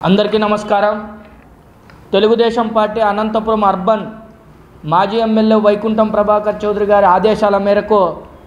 అందరికీ నమస్కారం Telugu Desam party Anantapur urban మాజీ ఎమ్మెల్యే వైకుంఠం ప్రభాకర్ చౌదరి గారి ఆదేశాల మేరకు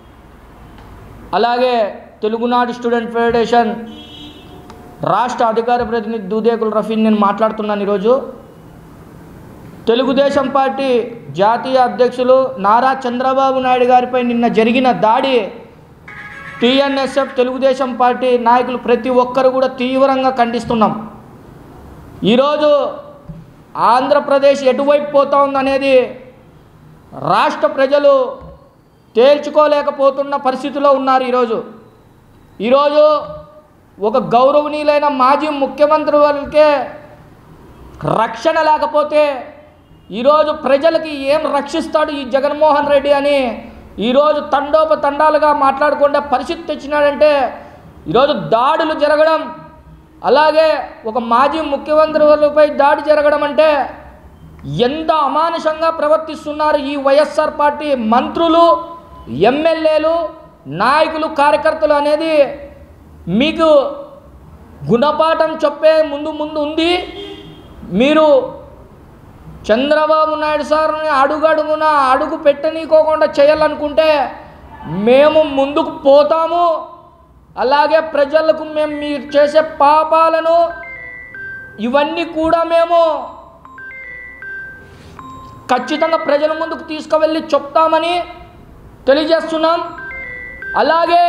అలాగే తెలుగునాడు స్టూడెంట్ ఫెడరేషన్ రాష్ట్ర అధికార ప్రతినిధి దూదేకుల రఫీన్ నేను మాట్లాడుతున్నాను ఈరోజు తెలుగుదేశం పార్టీ జాతీయ అధ్యక్షులు నారా చంద్రబాబు నాయుడు గారిపై నిన్న జరిగిన దాడి టీఎన్ఎస్ఎఫ్ తెలుగుదేశం పార్టీ నాయకులు ప్రతి ఒక్కరు కూడా తీవ్రంగా ఖండిస్తున్నాం ఈరోజు ఆంధ్రప్రదేశ్ ఎటువైపు పోతా ఉందనేది రాష్ట్ర ప్రజలు తేల్చుకోలేకపోతున్న పరిస్థితిలో ఉన్నారు ఈరోజు ఈరోజు ఒక గౌరవనీయులైన మాజీ ముఖ్యమంత్రి వాళ్ళకే రక్షణ లేకపోతే ఈరోజు ప్రజలకి ఏం రక్షిస్తాడు ఈ జగన్మోహన్ రెడ్డి అని ఈరోజు తండోపతండాలుగా మాట్లాడుకుంటే పరిస్థితి తెచ్చినాడంటే ఈరోజు దాడులు జరగడం అలాగే ఒక మాజీ ముఖ్యమంత్రి వాళ్ళపై దాడి జరగడం అంటే ఎంత అమానుషంగా ప్రవర్తిస్తున్నారు ఈ వైఎస్ఆర్ పార్టీ మంత్రులు ఎమ్మెల్యేలు నాయకులు కార్యకర్తలు అనేది మీకు గుణపాఠం చెప్పే ముందు ముందు ఉంది మీరు చంద్రబాబు నాయుడు సార్ని అడుగడుగున అడుగు పెట్టనీకోకుండా చేయాలనుకుంటే మేము ముందుకు పోతాము అలాగే ప్రజలకు మేము మీరు చేసే పాపాలను ఇవన్నీ కూడా మేము ఖచ్చితంగా ప్రజల ముందుకు తీసుకువెళ్ళి చెప్తామని తెలియజేస్తున్నాం అలాగే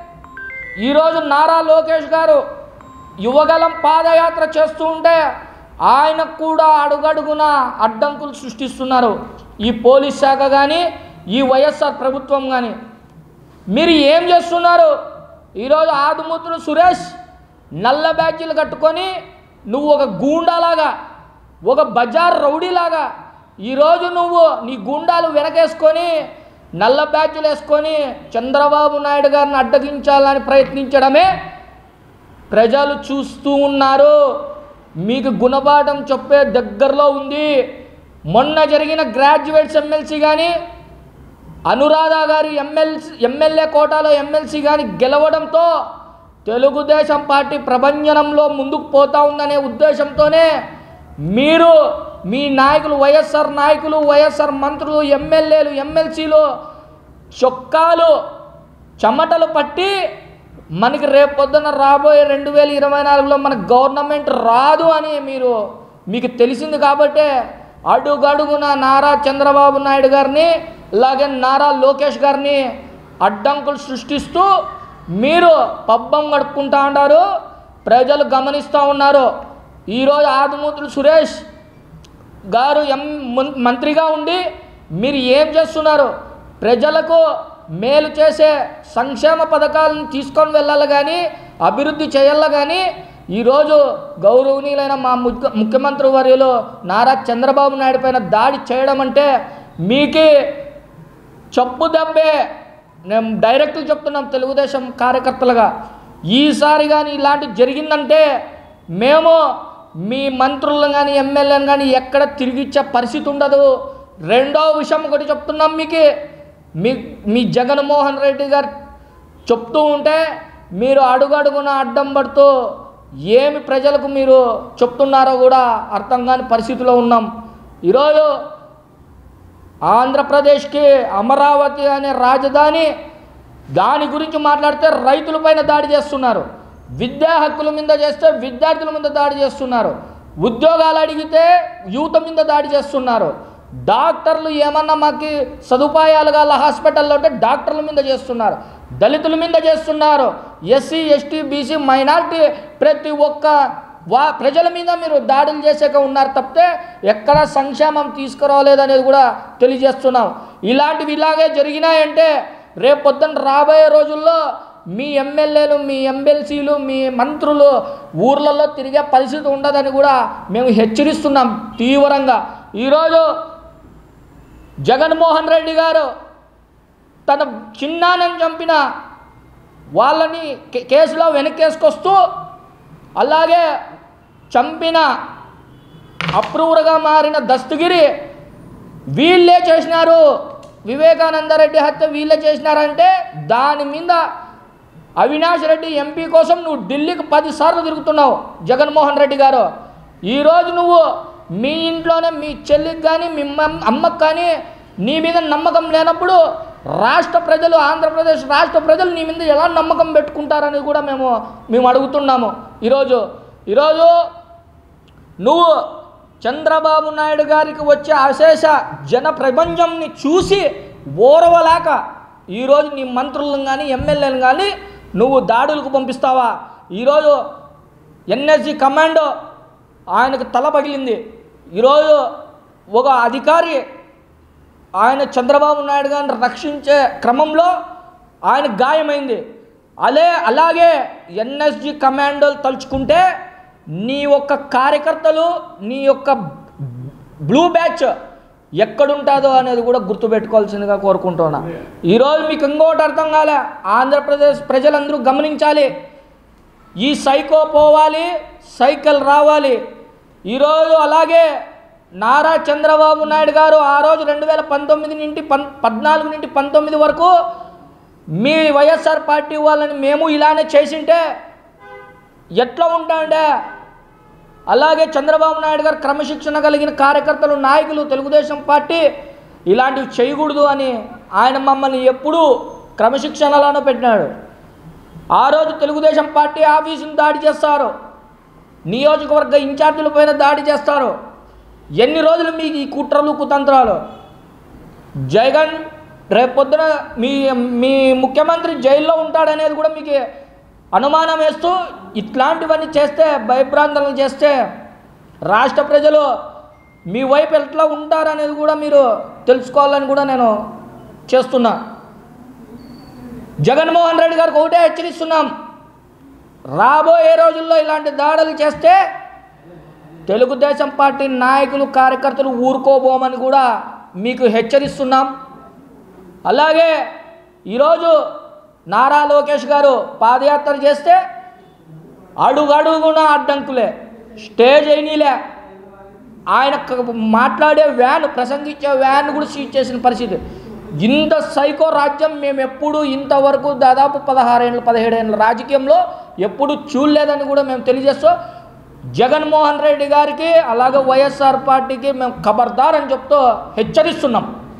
ఈరోజు నారా లోకేష్ గారు యువగలం పాదయాత్ర చేస్తూ ఉంటే ఆయనకు కూడా అడుగడుగున అడ్డంకులు సృష్టిస్తున్నారు ఈ పోలీస్ శాఖ కానీ ఈ వైఎస్ఆర్ ప్రభుత్వం కానీ మీరు ఏం చేస్తున్నారు ఈరోజు ఆదిమూతులు సురేష్ నల్ల బ్యాడ్జీలు కట్టుకొని నువ్వు ఒక గూండాలాగా ఒక బజార్ రౌడీలాగా ఈరోజు నువ్వు నీ గుండాలు వెనకేసుకొని నల్ల బ్యాడ్జీలు వేసుకొని చంద్రబాబు నాయుడు గారిని అడ్డగించాలని ప్రయత్నించడమే ప్రజలు చూస్తూ ఉన్నారు మీకు గుణపాఠం చెప్పే దగ్గరలో ఉంది మొన్న జరిగిన గ్రాడ్యుయేట్స్ ఎమ్మెల్సీ కానీ అనురాధ గారి ఎమ్మెల్సీ ఎమ్మెల్యే కోటాలో ఎమ్మెల్సీ కానీ గెలవడంతో తెలుగుదేశం పార్టీ ప్రభంజనంలో ముందుకు పోతా ఉందనే ఉద్దేశంతోనే మీరు మీ నాయకులు వైఎస్ఆర్ నాయకులు వైఎస్ఆర్ మంత్రులు ఎమ్మెల్యేలు ఎమ్మెల్సీలు చొక్కాలు చెమటలు పట్టి మనకి రేపు పొద్దున రాబోయే రెండు వేల ఇరవై నాలుగులో మన గవర్నమెంట్ రాదు అని మీరు మీకు తెలిసింది కాబట్టే అడుగడుగున నారా చంద్రబాబు నాయుడు గారిని అలాగే నారా లోకేష్ గారిని అడ్డంకులు సృష్టిస్తూ మీరు పబ్బం గడుపుకుంటా ఉన్నారు ప్రజలు గమనిస్తూ ఉన్నారు ఈరోజు ఆదిమూతులు సురేష్ గారు ఎం మం- మంత్రిగా ఉండి మీరు ఏం చేస్తున్నారు ప్రజలకు మేలు చేసే సంక్షేమ పథకాలను తీసుకొని వెళ్ళాలి కానీ అభివృద్ధి చేయాలి కానీ ఈరోజు గౌరవనీయులైన మా ముఖ్య ముఖ్యమంత్రి వర్యులు నారా చంద్రబాబు నాయుడు పైన దాడి చేయడం అంటే మీకి చెప్పు దెబ్బే నేను డైరెక్ట్ చెప్తున్నాం తెలుగుదేశం కార్యకర్తలుగా ఈసారి కానీ ఇలాంటి జరిగిందంటే మేము మీ మంత్రులను కానీ ఎమ్మెల్యేలను కానీ ఎక్కడ తిరిగిచ్చే పరిస్థితి ఉండదు రెండో విషయం ఒకటి చెప్తున్నాం మీకు మీ మీ జగన్మోహన్ రెడ్డి గారు చెప్తూ ఉంటే మీరు అడుగడుగున అడ్డం పడుతూ ఏమి ప్రజలకు మీరు చెప్తున్నారో కూడా అర్థం కాని పరిస్థితిలో ఉన్నాం ఈరోజు ఆంధ్రప్రదేశ్కి అమరావతి అనే రాజధాని దాని గురించి మాట్లాడితే రైతులపైన దాడి చేస్తున్నారు విద్యా హక్కుల మీద చేస్తే విద్యార్థుల మీద దాడి చేస్తున్నారు ఉద్యోగాలు అడిగితే యువత మీద దాడి చేస్తున్నారు డాక్టర్లు ఏమన్నా మాకు సదుపాయాలు గల హాస్పిటల్లో ఉంటే డాక్టర్ల మీద చేస్తున్నారు దళితుల మీద చేస్తున్నారు ఎస్సీ ఎస్టీ బీసీ మైనార్టీ ప్రతి ఒక్క వా ప్రజల మీద మీరు దాడులు చేసాక ఉన్నారు తప్పితే ఎక్కడ సంక్షేమం తీసుకురావలేదనేది కూడా తెలియజేస్తున్నాం ఇలాంటివి ఇలాగే జరిగినాయంటే రేపు పొద్దున్న రాబోయే రోజుల్లో మీ ఎమ్మెల్యేలు మీ ఎమ్మెల్సీలు మీ మంత్రులు ఊర్లలో తిరిగే పరిస్థితి ఉండదని కూడా మేము హెచ్చరిస్తున్నాం తీవ్రంగా ఈరోజు జగన్మోహన్ రెడ్డి గారు తన చిన్నానని చంపిన వాళ్ళని కే- కేసులో వెనకేసుకొస్తూ అలాగే చంపిన అప్రూవర్గా మారిన దస్తగిరి వీళ్ళే చేసినారు వివేకానందరెడ్డి హత్య వీళ్ళే చేసినారంటే దాని మీద అవినాష్ రెడ్డి ఎంపీ కోసం నువ్వు ఢిల్లీకి పదిసార్లు తిరుగుతున్నావు జగన్మోహన్ రెడ్డి గారు ఈరోజు నువ్వు మీ ఇంట్లోనే మీ చెల్లికి కానీ మీ మమ్- అమ్మకి కానీ నీ మీద నమ్మకం లేనప్పుడు రాష్ట్ర ప్రజలు ఆంధ్రప్రదేశ్ రాష్ట్ర ప్రజలు నీ మీద ఎలా నమ్మకం పెట్టుకుంటారనేది కూడా మేము మేము అడుగుతున్నాము ఈరోజు ఈరోజు నువ్వు చంద్రబాబు నాయుడు గారికి వచ్చే అశేష జన ప్రపంచంని చూసి ఓరవలేక ఈరోజు నీ మంత్రులను కానీ ఎమ్మెల్యేలను కానీ నువ్వు దాడులకు పంపిస్తావా ఈరోజు ఎన్ఎస్జి కమాండో ఆయనకు తల పగిలింది ఈరోజు ఒక అధికారి ఆయన చంద్రబాబు నాయుడు గారిని రక్షించే క్రమంలో ఆయన గాయమైంది అలే అలాగే ఎన్ఎస్జి కమాండోలు తలుచుకుంటే నీ యొక్క కార్యకర్తలు నీ యొక్క బ్లూ బ్యాచ్ ఎక్కడుంటుందో అనేది కూడా గుర్తుపెట్టుకోవాల్సిందిగా కోరుకుంటున్నా ఈరోజు మీకు ఇంకోటి అర్థం కాలే ఆంధ్రప్రదేశ్ ప్రజలందరూ గమనించాలి ఈ సైకో పోవాలి సైకిల్ రావాలి ఈరోజు అలాగే నారా చంద్రబాబు నాయుడు గారు ఆ రోజు రెండు వేల పంతొమ్మిది నుండి పన్ పద్నాలుగు నుండి పంతొమ్మిది వరకు మీ వైఎస్ఆర్ పార్టీ వాళ్ళని మేము ఇలానే చేసింటే ఎట్లా ఉంటాండే అలాగే చంద్రబాబు నాయుడు గారు క్రమశిక్షణ కలిగిన కార్యకర్తలు నాయకులు తెలుగుదేశం పార్టీ ఇలాంటివి చేయకూడదు అని ఆయన మమ్మల్ని ఎప్పుడూ క్రమశిక్షణలోనే పెట్టినాడు ఆ రోజు తెలుగుదేశం పార్టీ ఆఫీసును దాడి చేస్తారు నియోజకవర్గ ఇన్ఛార్జీల పైన దాడి చేస్తారు ఎన్ని రోజులు మీకు ఈ కుట్రలు కుతంత్రాలు జగన్ రేపొద్దున మీ మీ ముఖ్యమంత్రి జైల్లో ఉంటాడనేది కూడా మీకు అనుమానం వేస్తూ ఇట్లాంటివన్నీ చేస్తే భయభ్రాంతలను చేస్తే రాష్ట్ర ప్రజలు మీ వైపు ఎట్లా ఉంటారనేది కూడా మీరు తెలుసుకోవాలని కూడా నేను చేస్తున్నా జగన్మోహన్ రెడ్డి గారికి ఒకటే హెచ్చరిస్తున్నాం రాబోయే రోజుల్లో ఇలాంటి దాడులు చేస్తే తెలుగుదేశం పార్టీ నాయకులు కార్యకర్తలు ఊరుకోబోమని కూడా మీకు హెచ్చరిస్తున్నాం అలాగే ఈరోజు నారా లోకేష్ గారు పాదయాత్ర చేస్తే అడుగు అడుగున అడ్డంకులే స్టేజ్ అయినలే ఆయన క- మాట్లాడే వ్యాన్ ప్రసంగించే వ్యాన్ కూడా సీజ్ చేసిన పరిస్థితి ఇంత సైకో రాజ్యం మేము ఎప్పుడు ఇంతవరకు దాదాపు పదహారేళ్ళు పదిహేడేళ్ళ రాజకీయంలో ఎప్పుడు చూడలేదని కూడా మేము తెలియజేస్తూ జగన్మోహన్ రెడ్డి గారికి అలాగే వైఎస్ఆర్ పార్టీకి మేము ఖబర్దార్ అని చెప్తూ హెచ్చరిస్తున్నాం